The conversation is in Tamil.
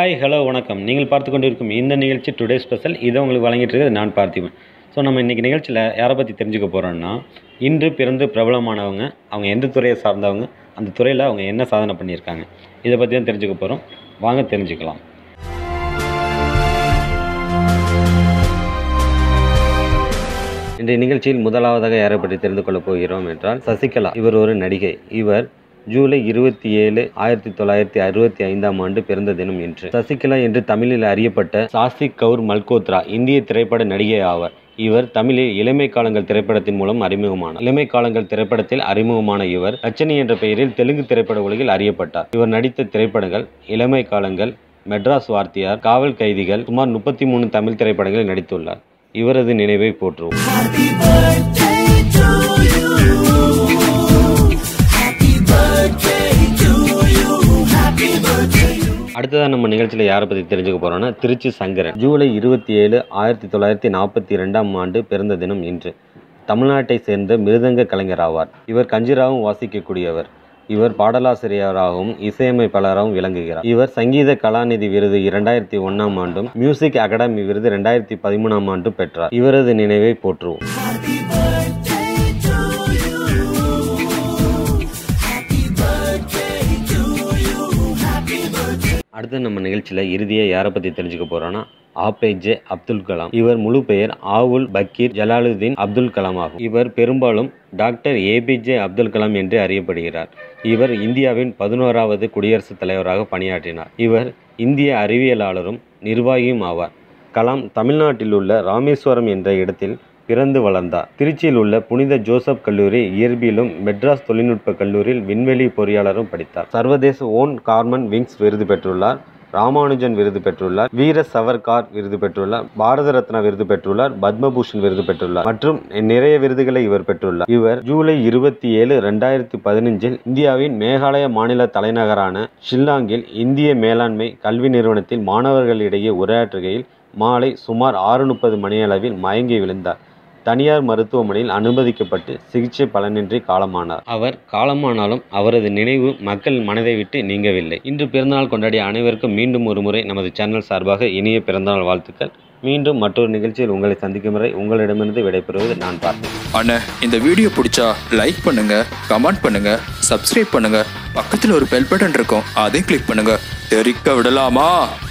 ஹாய் ஹலோ வணக்கம் நீங்கள் பார்த்து கொண்டிருக்கும் இந்த நிகழ்ச்சி டுடே ஸ்பெஷல் இதை உங்களுக்கு வழங்கிட்டு இருக்கிறது நான் பார்த்திபன் ஸோ நம்ம இன்றைக்கி நிகழ்ச்சியில் யாரை பற்றி தெரிஞ்சுக்க போகிறோம்னா இன்று பிறந்து பிரபலமானவங்க அவங்க எந்த துறையை சார்ந்தவங்க அந்த துறையில் அவங்க என்ன சாதனை பண்ணியிருக்காங்க இதை பற்றி தான் தெரிஞ்சுக்க போகிறோம் வாங்க தெரிஞ்சுக்கலாம் இன்றைய நிகழ்ச்சியில் முதலாவதாக யாரை பற்றி தெரிந்து கொள்ளப் போகிறோம் என்றால் சசிகலா இவர் ஒரு நடிகை இவர் ஜூலை இருபத்தி ஏழு ஆயிரத்தி தொள்ளாயிரத்தி அறுபத்தி ஐந்தாம் ஆண்டு பிறந்த தினம் என்று சசிகலா என்று தமிழில் அறியப்பட்ட சாசிக் கவுர் மல்கோத்ரா இந்திய திரைப்பட நடிகை ஆவார் இவர் தமிழில் இளமை காலங்கள் திரைப்படத்தின் மூலம் அறிமுகமானார் இளமை காலங்கள் திரைப்படத்தில் அறிமுகமான இவர் ரச்சனி என்ற பெயரில் தெலுங்கு திரைப்பட உலகில் அறியப்பட்டார் இவர் நடித்த திரைப்படங்கள் இளமை காலங்கள் மெட்ராஸ் வார்த்தியார் காவல் கைதிகள் சுமார் முப்பத்தி மூணு தமிழ் திரைப்படங்களில் நடித்துள்ளார் இவரது நினைவை போற்றுவோம் Happy birthday to you. Happy birthday to you. Happy birthday. அடுத்ததாக நம்ம நிகழ்ச்சியில் யாரை பற்றி தெரிஞ்சுக்க போகிறோம்னா திருச்சி சங்கரன் ஜூலை இருபத்தி ஏழு ஆயிரத்தி தொள்ளாயிரத்தி நாற்பத்தி ரெண்டாம் ஆண்டு பிறந்த தினம் இன்று தமிழ்நாட்டை சேர்ந்த மிருதங்க கலைஞர் ஆவார் இவர் கஞ்சிராவும் வாசிக்கக்கூடியவர் இவர் பாடலாசிரியராகவும் இசையமைப்பாளராகவும் விளங்குகிறார் இவர் சங்கீத கலாநிதி விருது இரண்டாயிரத்தி ஒன்றாம் ஆண்டும் மியூசிக் அகாடமி விருது இரண்டாயிரத்தி பதிமூணாம் ஆண்டும் பெற்றார் இவரது நினைவை போற்றுவோம் Happy birthday to you. Happy birthday to you. Happy birthday. அடுத்து நம்ம நிகழ்ச்சியில் இறுதியாக யாரை பற்றி தெரிஞ்சுக்க போகிறோன்னா ஆபேஜே அப்துல் கலாம் இவர் முழு பெயர் ஆவுல் பக்கீர் ஜலாலுதீன் அப்துல் கலாம் ஆகும் இவர் பெரும்பாலும் டாக்டர் ஏபிஜே அப்துல் கலாம் என்று அறியப்படுகிறார் இவர் இந்தியாவின் பதினோராவது குடியரசுத் தலைவராக பணியாற்றினார் இவர் இந்திய அறிவியலாளரும் நிர்வாகியும் ஆவார் கலாம் தமிழ்நாட்டில் உள்ள ராமேஸ்வரம் என்ற இடத்தில் பிறந்து வளர்ந்தார் திருச்சியில் உள்ள புனித ஜோசப் கல்லூரி இயற்பியலும் மெட்ராஸ் தொழில்நுட்ப கல்லூரியில் விண்வெளி பொறியாளரும் படித்தார் சர்வதேச ஓன் கார்மன் விங்ஸ் விருது பெற்றுள்ளார் ராமானுஜன் விருது பெற்றுள்ளார் வீர சவர்கார் விருது பெற்றுள்ளார் பாரத ரத்னா விருது பெற்றுள்ளார் பத்மபூஷன் விருது பெற்றுள்ளார் மற்றும் நிறைய விருதுகளை இவர் பெற்றுள்ளார் இவர் ஜூலை இருபத்தி ஏழு ரெண்டாயிரத்தி பதினஞ்சில் இந்தியாவின் மேகாலய மாநில தலைநகரான ஷில்லாங்கில் இந்திய மேலாண்மை கல்வி நிறுவனத்தில் மாணவர்களிடையே உரையாற்றுகையில் மாலை சுமார் ஆறு முப்பது மணியளவில் மயங்கி விழுந்தார் தனியார் மருத்துவமனையில் அனுமதிக்கப்பட்டு சிகிச்சை பலனின்றி காலமானார் அவர் காலமானாலும் அவரது நினைவு மக்கள் மனதை விட்டு நீங்கவில்லை இன்று பிறந்தநாள் கொண்டாடிய அனைவருக்கும் மீண்டும் ஒரு முறை நமது சேனல் சார்பாக இனிய பிறந்தநாள் வாழ்த்துக்கள் மீண்டும் மற்றொரு நிகழ்ச்சியில் உங்களை சந்திக்கும் வரை உங்களிடமிருந்து விடைபெறுவது நான் பார்த்தேன் அண்ணே இந்த வீடியோ பிடிச்சா லைக் பண்ணுங்க கமெண்ட் பண்ணுங்க சப்ஸ்கிரைப் பண்ணுங்க பக்கத்தில் ஒரு பெல் பட்டன் இருக்கும் அதையும் கிளிக் பண்ணுங்க தெரிக்க விடலாமா